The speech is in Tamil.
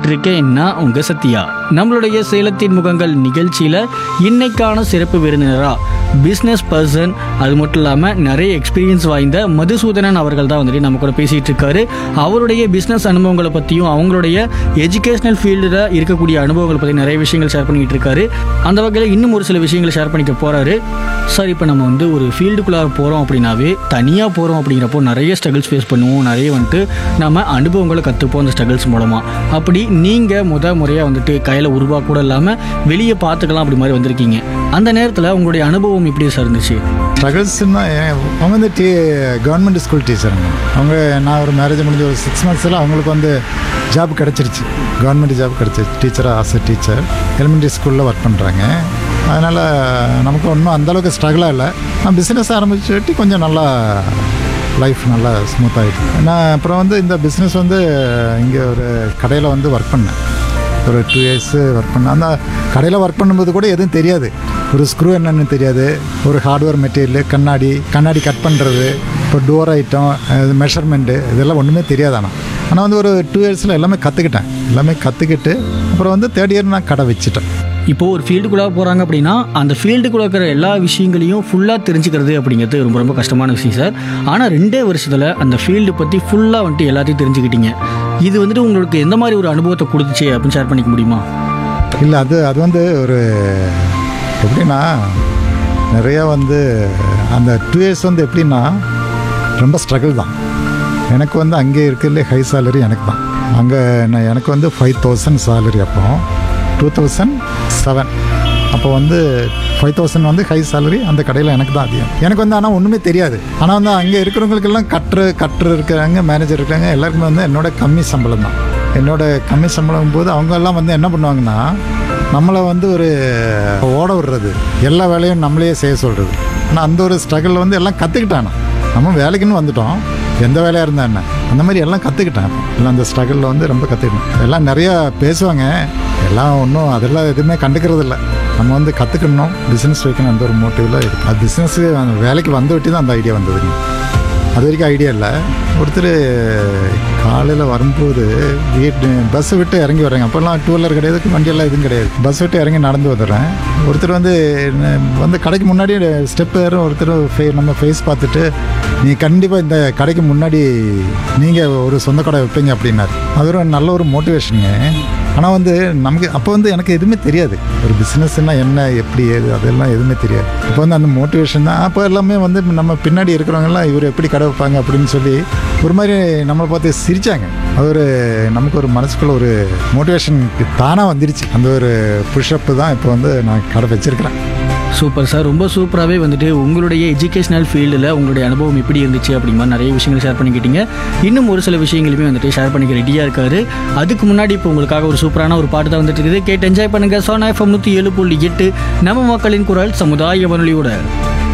பேசிட்டு இருக்கேன் நான் உங்க சத்யா நம்மளுடைய சேலத்தின் முகங்கள் நிகழ்ச்சியில இன்னைக்கான சிறப்பு விருந்தினரா பிஸ்னஸ் பர்சன் அது மட்டும் இல்லாமல் நிறைய எக்ஸ்பீரியன்ஸ் வாய்ந்த மதுசூதனன் அவர்கள் தான் வந்துட்டு நம்ம கூட பேசிட்டு இருக்காரு அவருடைய பிஸ்னஸ் அனுபவங்களை பற்றியும் அவங்களுடைய எஜுகேஷனல் ஃபீல்டில் இருக்கக்கூடிய அனுபவங்களை பற்றி நிறைய விஷயங்கள் ஷேர் பண்ணிக்கிட்டு இருக்காரு அந்த வகையில் இன்னும் ஒரு சில விஷயங்களை ஷேர் பண்ணிக்க போறாரு சார் இப்போ நம்ம வந்து ஒரு ஃபீல்டுக்குள்ளார போகிறோம் அப்படின்னாவே தனியாக போகிறோம் அப்படிங்கிறப்போ நிறைய ஸ்ட்ரகிள்ஸ் ஃபேஸ் பண்ணுவோம் நிறைய வந்துட்டு நம்ம அனுபவங்களை கற்றுப்போம் அந்த ஸ்ட்ரகிள்ஸ் மூலமாக அப்படி நீங்கள் முத முறையாக வந்துட்டு கையில் உருவா கூட இல்லாமல் வெளியே பார்த்துக்கலாம் அப்படி மாதிரி வந்திருக்கீங்க அந்த நேரத்தில் உங்களுடைய அனுபவம் எப்படி சார் இருந்துச்சு ஸ்ட்ரகிள்ஸ்னா அவங்க வந்து டீ கவர்மெண்ட் ஸ்கூல் டீச்சருங்க அவங்க நான் ஒரு மேரேஜ் முடிஞ்ச ஒரு சிக்ஸ் மந்த்ஸில் அவங்களுக்கு வந்து ஜாப் கிடச்சிருச்சு கவர்மெண்ட் ஜாப் கிடச்சிருச்சு டீச்சராக ஆஸ் அ டீச்சர் எலிமெண்ட்ரி ஸ்கூலில் ஒர்க் பண்ணுறாங்க அதனால் நமக்கு ஒன்றும் அந்தளவுக்கு ஸ்ட்ரகிளாக இல்லை நான் பிஸ்னஸ் ஆரம்பிச்சுட்டு கொஞ்சம் நல்லா லைஃப் நல்லா ஸ்மூத்தாகிடுச்சு நான் அப்புறம் வந்து இந்த பிஸ்னஸ் வந்து இங்கே ஒரு கடையில் வந்து ஒர்க் பண்ணேன் ஒரு டூ இயர்ஸு ஒர்க் பண்ணேன் அந்த கடையில் ஒர்க் பண்ணும்போது கூட எதுவும் தெரியாது ஒரு ஸ்க்ரூ என்னன்னு தெரியாது ஒரு ஹார்ட்வேர் மெட்டீரியல் கண்ணாடி கண்ணாடி கட் பண்ணுறது இப்போ டோர் ஐட்டம் மெஷர்மெண்ட்டு இதெல்லாம் ஒன்றுமே தெரியாது ஆனால் ஆனால் வந்து ஒரு டூ இயர்ஸில் எல்லாமே கற்றுக்கிட்டேன் எல்லாமே கற்றுக்கிட்டு அப்புறம் வந்து தேர்ட் இயர் நான் கடை வச்சுட்டேன் இப்போ ஒரு ஃபீல்டுக்குள்ளே போகிறாங்க அப்படின்னா அந்த ஃபீல்டுக்குள்ளே இருக்கிற எல்லா விஷயங்களையும் ஃபுல்லாக தெரிஞ்சுக்கிறது அப்படிங்கிறது ரொம்ப ரொம்ப கஷ்டமான விஷயம் சார் ஆனால் ரெண்டே வருஷத்தில் அந்த ஃபீல்டு பற்றி ஃபுல்லாக வந்துட்டு எல்லாத்தையும் தெரிஞ்சுக்கிட்டீங்க இது வந்துட்டு உங்களுக்கு எந்த மாதிரி ஒரு அனுபவத்தை கொடுத்துச்சு அப்படின்னு ஷேர் பண்ணிக்க முடியுமா இல்லை அது அது வந்து ஒரு எப்படின்னா நிறையா வந்து அந்த டூ இயர்ஸ் வந்து எப்படின்னா ரொம்ப ஸ்ட்ரகிள் தான் எனக்கு வந்து அங்கே இருக்கிறதுலே ஹை சேலரி எனக்கு தான் அங்கே நான் எனக்கு வந்து ஃபைவ் தௌசண்ட் சேலரி அப்போ டூ தௌசண்ட் செவன் அப்போ வந்து ஃபைவ் தௌசண்ட் வந்து ஹை சேலரி அந்த கடையில் எனக்கு தான் அதிகம் எனக்கு வந்து ஆனால் ஒன்றுமே தெரியாது ஆனால் வந்து அங்கே இருக்கிறவங்களுக்கெல்லாம் கட்டுற கட்டுற இருக்கிறாங்க மேனேஜர் இருக்காங்க எல்லாருக்குமே வந்து என்னோட கம்மி சம்பளம் தான் என்னோட கம்மி சம்பளம் போது அவங்க எல்லாம் வந்து என்ன பண்ணுவாங்கன்னா நம்மளை வந்து ஒரு ஓட விடுறது எல்லா வேலையும் நம்மளே செய்ய சொல்கிறது ஆனால் அந்த ஒரு ஸ்ட்ரகிள் வந்து எல்லாம் கற்றுக்கிட்டானா நம்ம வேலைக்குன்னு வந்துட்டோம் எந்த வேலையாக இருந்தா என்ன அந்த மாதிரி எல்லாம் கற்றுக்கிட்டேன் எல்லாம் அந்த ஸ்ட்ரகிளில் வந்து ரொம்ப கற்றுக்கிட்டேன் எல்லாம் நிறையா பேசுவாங்க எல்லாம் ஒன்றும் அதெல்லாம் எதுவுமே கண்டுக்கிறது இல்லை நம்ம வந்து கற்றுக்கணும் பிஸ்னஸ் வைக்கணும் அந்த ஒரு மோட்டிவில் இருக்கு அது பிஸ்னஸ் வேலைக்கு வந்து விட்டு தான் அந்த ஐடியா வந்ததுங்க அது வரைக்கும் ஐடியா இல்லை ஒருத்தர் காலையில் வரும்போது வீட்டு பஸ்ஸை விட்டு இறங்கி வர்றாங்க அப்போல்லாம் டூ வீலர் கிடையாது வண்டியெல்லாம் எதுவும் கிடையாது பஸ் விட்டு இறங்கி நடந்து வந்துடுறேன் ஒருத்தர் வந்து என்ன- வந்து கடைக்கு முன்னாடி ஸ்டெப் ஏறும் ஒருத்தர் ஃபே நம்ம ஃபேஸ் பார்த்துட்டு நீ கண்டிப்பாக இந்த கடைக்கு முன்னாடி நீங்கள் ஒரு சொந்த கடை வைப்பீங்க அப்படின்னாரு அது ஒரு நல்ல ஒரு மோட்டிவேஷனுங்க ஆனால் வந்து நமக்கு அப்போ வந்து எனக்கு எதுவுமே தெரியாது ஒரு பிஸ்னஸ்னா என்ன எப்படி ஏது அதெல்லாம் எதுவுமே தெரியாது இப்போ வந்து அந்த மோட்டிவேஷன் தான் அப்போ எல்லாமே வந்து நம்ம பின்னாடி இருக்கிறவங்கலாம் இவர் எப்படி கடை வைப்பாங்க அப்படின்னு சொல்லி ஒரு மாதிரி நம்மளை பார்த்து சிரித்தாங்க அது ஒரு நமக்கு ஒரு மனசுக்குள்ள ஒரு மோட்டிவேஷன் தானாக வந்துருச்சு அந்த ஒரு புஷ்அப்பு தான் இப்போ வந்து நான் கடை வச்சிருக்கிறேன் சூப்பர் சார் ரொம்ப சூப்பராகவே வந்துட்டு உங்களுடைய எஜுகேஷனல் ஃபீல்டில் உங்களுடைய அனுபவம் எப்படி இருந்துச்சு அப்படிங்கிற மாதிரி நிறைய விஷயங்கள் ஷேர் பண்ணிக்கிட்டீங்க இன்னும் ஒரு சில விஷயங்களுமே வந்துட்டு ஷேர் பண்ணிக்க ரெடியாக இருக்காரு அதுக்கு முன்னாடி இப்போ உங்களுக்காக ஒரு சூப்பரான ஒரு பாட்டு தான் வந்துட்டு இருக்குது கேட்டு என்ஜாய் பண்ணுங்க சோனா எஃப்எம் நூற்றி ஏழு புள்ளி எட்டு நம்ம மக்களின் குரல் சமுதாய வானொலியோட